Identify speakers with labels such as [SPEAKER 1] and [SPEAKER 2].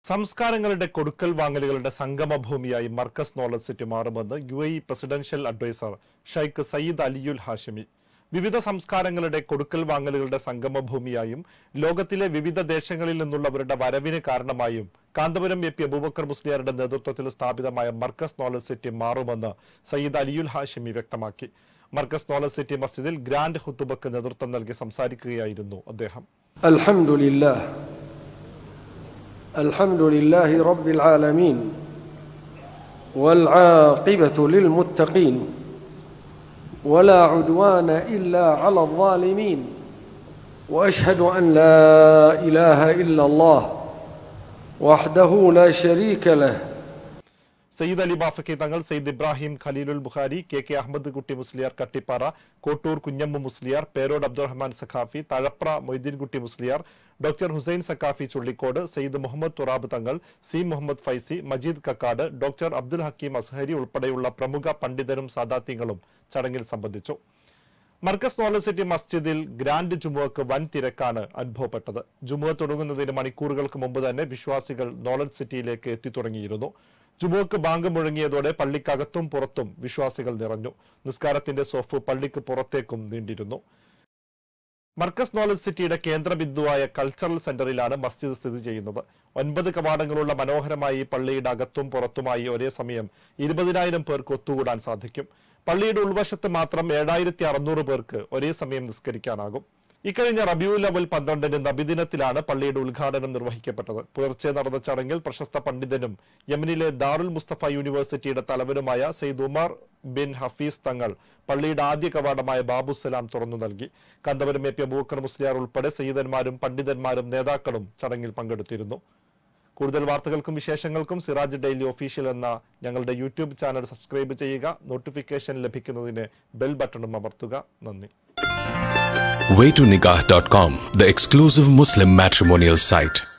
[SPEAKER 1] സംസ്കാരങ്ങളുടെ കൊടുക്കൽ വാങ്ങലുകളുടെ സംഗമഭൂമിയായി മർക്കസ് നോളജ് സിറ്റി മാറുമെന്ന് U A presidential adviser Sheikh Sayyid Aliyul Hashimi വിവിധ സംസ്കാരങ്ങളുടെ കൊടുക്കൽ വാങ്ങലുകളുടെ സംഗമഭൂമിയായും ലോകത്തിലെ വിവിധ ദേശങ്ങളിൽ നിന്നുള്ളവരുടെ വരവിന് കാരണമായും കാന്തപുരം എ പി അബൂബക്കർ മുസ്ലിയാരുടെ നേതൃത്വത്തിൽ സ്ഥാപിതമായ മർക്കസ് നോളജ് സിറ്റി മാറുമെന്ന് സയ്യിദ് അലിയുൽ ഹാഷിമി വ്യക്തമാക്കി മർക്കസ് നോളജ് സിറ്റി മസ്ജിദിൽ ഗ്രാൻഡ് ഹുത്തുബക്ക് നേതൃത്വം നൽകി സംസാരിക്കുകയായിരുന്നു അദ്ദേഹം
[SPEAKER 2] الحمد لله الحمد لله رب العالمين والعاقبة للمتقين ولا عدوان إلا على الظالمين وأشهد أن لا إله إلا الله وحده لا شريك له
[SPEAKER 1] Sayyid Ali Bafaqi Thangal Sayyid Ibrahim Khaleelul Bukhari K K Ahmed Kutty Musliyar Kattipara Kottoor Kunhammu Musliyar Perod Abdurahman Saqafi Thazhapra Moideenkutty Musliyar doctor Hussain Saqafi Chullikode Sayyid Muhammad Thurab Thangal C Muhammad Faizi Majeed Kakkad doctor Abdul Hakeem Azhari ഉൾപ്പെടെയുള്ള പ്രമുഖ പണ്ഡിതരും സാദാത്യങ്ങളും ചടങ്ങിൽ സംബന്ധിച്ചു മർക്കസ് നോളജ് സിറ്റി മസ്ജിദിൽ ഗ്രാൻഡ് ജുമുഅക്ക് വൻ തിരക്കാണ് അനുഭവപ്പെട്ടത് ജുമുഅ തുടങ്ങുന്നതിന് മണിക്കൂറുകൾക്ക് മുമ്പ് തന്നെ വിശ്വാസികൾ നോളജ് സിറ്റിയിലേക്ക് എത്തിത്തുടങ്ങിയിരുന്നു ജുമുഅക്ക് ബാങ്ക് മുഴങ്ങിയതോടെ പള്ളിക്കകത്തും പുറത്തും വിശ്വാസികൾ നിറഞ്ഞു നിസ്കാരത്തിന്റെ സോഫ് പള്ളിക്ക് പുറത്തേക്കും നീണ്ടിരുന്നു മർക്കസ് നോളജ് സിറ്റിയുടെ കേന്ദ്ര ബിന്ദുവായ കൾച്ചറൽ സെന്ററിലാണ് മസ്ജിദ് സ്ഥിതി ചെയ്യുന്നത് ഒൻപത് കവാടങ്ങളുള്ള മനോഹരമായ ഈ പള്ളിയുടെ അകത്തും പുറത്തുമായി ഒരേ സമയം ഇരുപതിനായിരം പേർക്ക് ഒത്തുകൂടാൻ സാധിക്കും പള്ളിയുടെ ഉൾവശത്ത് മാത്രം ഏഴായിരത്തി അറുന്നൂറ് പേർക്ക് ഒരേ സമയം നിസ്കരിക്കാനാകും ഇക്കഴിഞ്ഞ റബിയുൽ അവൽ പന്ത്രണ്ടിന് നബിദിനത്തിലാണ് പള്ളിയുടെ ഉദ്ഘാടനം നിർവഹിക്കപ്പെട്ടത് പുലർച്ചെ നടന്ന ചടങ്ങിൽ പ്രശസ്ത പണ്ഡിതനും യമനിലെ ദാറുൽ മുസ്തഫ യൂണിവേഴ്സിറ്റിയുടെ തലവനുമായ Syed Umar bin Hafeez Thangal പള്ളിയുടെ ആദ്യ കവാടമായ ബാബുസലാം തുറന്നു നൽകി കന്തപുരം എ പി അബൂക്കർ മുസ്ലിയാർ ഉൾപ്പെടെ സയ്യിദന്മാരും പണ്ഡിതന്മാരും നേതാക്കളും ചടങ്ങിൽ പങ്കെടുത്തിരുന്നു കൂടുതൽ വാർത്തകൾക്കും വിശേഷങ്ങൾക്കും സിറാജ് ഡെയിലി ഒഫീഷ്യൽ എന്ന ഞങ്ങളുടെ യൂട്യൂബ് ചാനൽ സബ്സ്ക്രൈബ് ചെയ്യുക നോട്ടിഫിക്കേഷൻ ലഭിക്കുന്നതിന് ബെൽ ബട്ടണും അമർത്തുക നന്ദി
[SPEAKER 3] waytonikah.com, the exclusive Muslim matrimonial site.